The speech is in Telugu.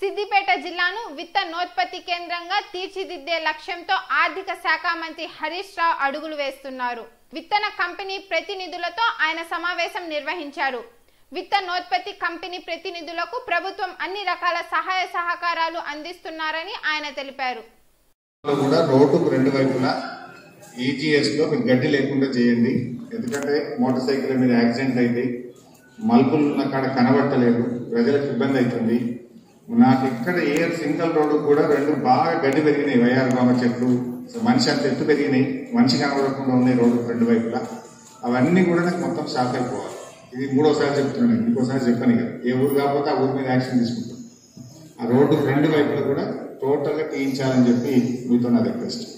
సిద్దిపేట జిల్లాను విత్తనోత్పత్తి కేంద్రంగా తీర్చిదిద్దే లక్ష్యంతో ఆర్థిక శాఖ మంత్రి హరీష్ రావు అడుగులు వేస్తున్నారు విత్తన కంపెనీ ప్రతినిధులతో ఆయన సమావేశం నిర్వహించారు విత్తనోత్పత్తి కంపెనీ ప్రతినిధులకు ప్రభుత్వం అన్ని రకాల సహాయ సహకారాలు అందిస్తున్నారని ఆయన తెలిపారు లో కూడా రోడ్డుకు రెండు వైపులా ఈజీఎస్ లో మీరు గడ్డి లేకుండా చేయండి ఎందుకంటే మోటార్ సైకిల్ మీద యాక్సిడెంట్ అయింది మలుపులు ఉన్న కాడ కనబట్టలేదు ప్రజలకు ఇబ్బంది అవుతుంది నాకు ఇక్కడ ఏ సింగిల్ రోడ్డు కూడా రెండు బాగా గడ్డి పెరిగినాయి వయ్యారబామ చెట్లు మనిషి అంత ఎత్తు పెరిగినాయి మనిషి కనబడకుండా ఉన్నాయి రోడ్డు రెండు వైపులా అవన్నీ కూడా నాకు మొత్తం షాక్ అయిపోవాలి ఇది మూడోసారి చెప్తున్నాను నేను. ఇంకోసారి చెప్పాను ఇక ఏ ఊరు కాకపోతే ఆ ఊరి మీద యాక్షన్ తీసుకుంటాం ఆ రోడ్డు రెండు వైపులా కూడా టోటల్ గా తీయించాలని చెప్పి మీతో నా రిక్వెస్ట్